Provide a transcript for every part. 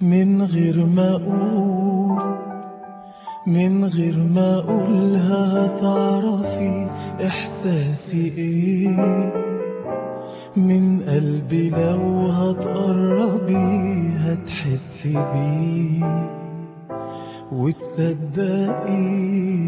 من غير ما اقول من غير ما اقولها هتعرفي احساسي ايه من قلبي لو هتقربي هتحسي بيه وتصدقي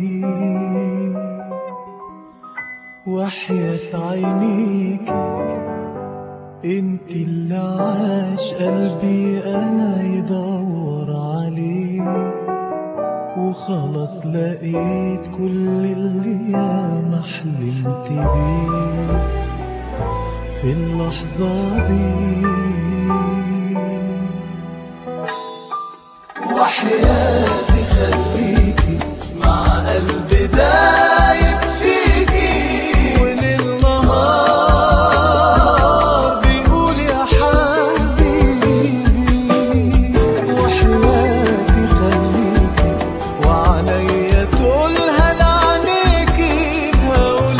وحياة عينيكي انت اللي عاش قلبي انا يدور عليه وخلاص لقيت كل اللي ياما حلمت بيه في اللحظة دي وحياتي خليكي مع قلبي دايب فيكي وليل نهار بيقول يا حبيبي وحياتي خليكي وعليا تقولها لعينيكي هقول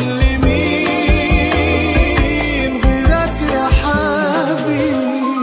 لمين غيرك يا حبيبي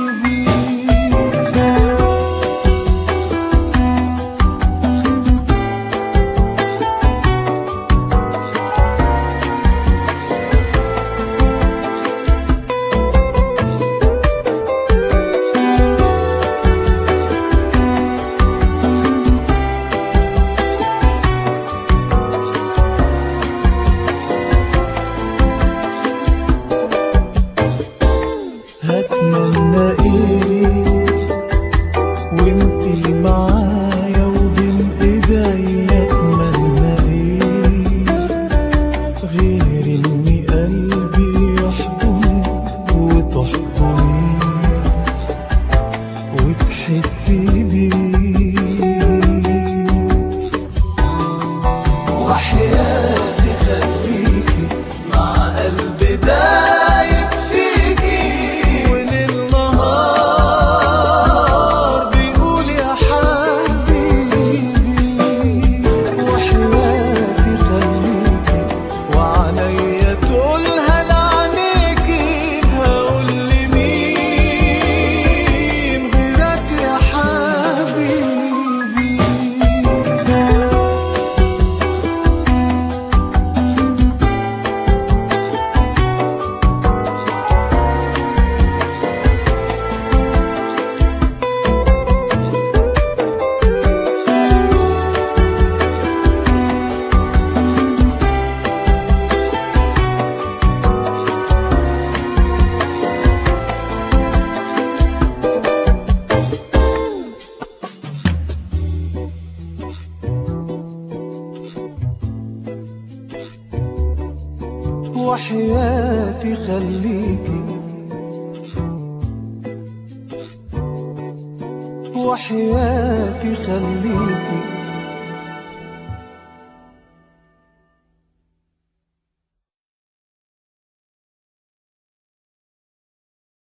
هتمنى ايه وانتي معايا وبين ايديا اتمنى ايه غير اني قلبي يحضني وتحضني وتحسي بيه وحياتي خليكي مع قلبي دايب فيكي وليل نهار بيقول يا حبيبي وحياتي خليكي وعليا تقولها لعينيكي هقول لمين غيرك يا حبيبي وحياتي خليكي وحياتي خليكي